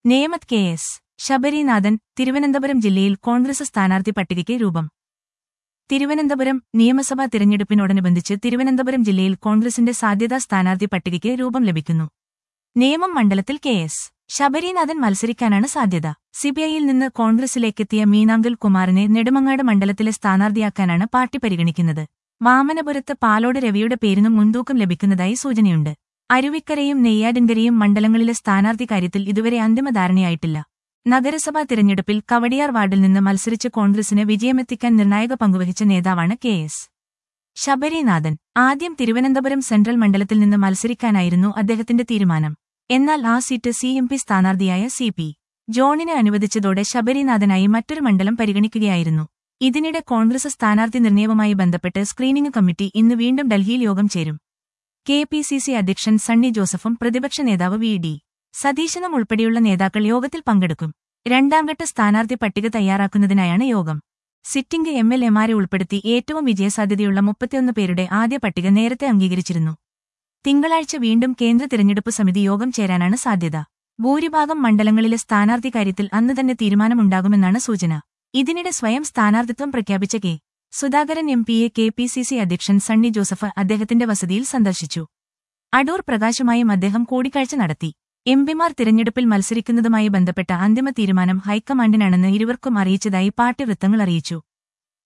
നേമത് K S Sabarinathan Thiruvananthapuram ജില്ലയിൽ കോൺഗ്രസ് സ്ഥാനാർത്ഥി പട്ടികയ്ക്ക് രൂപം തിരുവനന്തപുരം നിയമസഭാ തിരഞ്ഞെടുപ്പിനോടനുബന്ധിച്ച് തിരുവനന്തപുരം ജില്ലയിൽ കോൺഗ്രസിന്റെ സാധ്യതാ സ്ഥാനാർത്ഥി പട്ടികയ്ക്ക് രൂപം ലഭിക്കുന്നു നേമം മണ്ഡലത്തിൽ കെ എസ് ശബരിനാഥൻ മത്സരിക്കാനാണ് സാധ്യത സിബിഐയിൽ നിന്ന് കോൺഗ്രസിലേക്കെത്തിയ മീനാങ്കൽ കുമാറിനെ നെടുമങ്ങാട് മണ്ഡലത്തിലെ സ്ഥാനാർത്ഥിയാക്കാനാണ് പാർട്ടി പരിഗണിക്കുന്നത് വാമനപുരത്ത് പാലോട് രവിയുടെ പേരിനും മുൻതൂക്കം ലഭിക്കുന്നതായി സൂചനയുണ്ട് അരുവിക്കരയും നെയ്യാറ്റിൻകരയും മണ്ഡലങ്ങളിലെ സ്ഥാനാർത്ഥി കാര്യത്തിൽ ഇതുവരെ അന്തിമ ധാരണയായിട്ടില്ല നഗരസഭാ തിരഞ്ഞെടുപ്പിൽ കവടിയാർ വാർഡിൽ നിന്ന് മത്സരിച്ച് കോൺഗ്രസിന് വിജയമെത്തിക്കാൻ നിർണായക പങ്കുവഹിച്ച നേതാവാണ് കെ എസ് ശബരിനാഥൻ ആദ്യം തിരുവനന്തപുരം സെൻട്രൽ മണ്ഡലത്തിൽ നിന്ന് മത്സരിക്കാനായിരുന്നു അദ്ദേഹത്തിന്റെ തീരുമാനം എന്നാൽ ആ സീറ്റ് സി എം പി സ്ഥാനാർത്ഥിയായ സി പി ജോണിന് അനുവദിച്ചതോടെ ശബരിനാഥനായി മറ്റൊരു മണ്ഡലം പരിഗണിക്കുകയായിരുന്നു ഇതിനിടെ കോൺഗ്രസ് സ്ഥാനാർത്ഥി നിർണയവുമായി ബന്ധപ്പെട്ട് സ്ക്രീനിംഗ് കമ്മിറ്റി ഇന്ന് വീണ്ടും ഡൽഹിയിൽ യോഗം ചേരും കെ പി സി സി അധ്യക്ഷൻ സണ്ണി ജോസഫും പ്രതിപക്ഷ നേതാവ് വി ഡി സതീശനും ഉൾപ്പെടെയുള്ള നേതാക്കൾ യോഗത്തിൽ പങ്കെടുക്കും രണ്ടാംഘട്ട സ്ഥാനാർത്ഥി പട്ടിക തയ്യാറാക്കുന്നതിനായാണ് യോഗം സിറ്റിംഗ് എം എൽ എമാരെ ഉൾപ്പെടുത്തി ഏറ്റവും വിജയസാധ്യതയുള്ള മുപ്പത്തിയൊന്ന് പേരുടെ ആദ്യ പട്ടിക നേരത്തെ അംഗീകരിച്ചിരുന്നു തിങ്കളാഴ്ച വീണ്ടും കേന്ദ്ര തിരഞ്ഞെടുപ്പ് സമിതി യോഗം ചേരാനാണ് സാധ്യത ഭൂരിഭാഗം മണ്ഡലങ്ങളിലെ സ്ഥാനാർത്ഥി കാര്യത്തിൽ അന്ന് തന്നെ തീരുമാനമുണ്ടാകുമെന്നാണ് സൂചന ഇതിനിടെ സ്വയം സ്ഥാനാർത്ഥിത്വം പ്രഖ്യാപിച്ച കെ സുധാകരൻ എം പിയെ കെ പി സി സി അധ്യക്ഷൻ സണ്ണി ജോസഫ് അദ്ദേഹത്തിന്റെ വസതിയിൽ സന്ദർശിച്ചു അടൂർ പ്രകാശുമായും അദ്ദേഹം കൂടിക്കാഴ്ച നടത്തി എംപിമാർ തിരഞ്ഞെടുപ്പിൽ മത്സരിക്കുന്നതുമായി ബന്ധപ്പെട്ട അന്തിമ തീരുമാനം ഹൈക്കമാൻഡിനാണെന്ന് ഇരുവർക്കും അറിയിച്ചതായി പാർട്ടി വൃത്തങ്ങൾ അറിയിച്ചു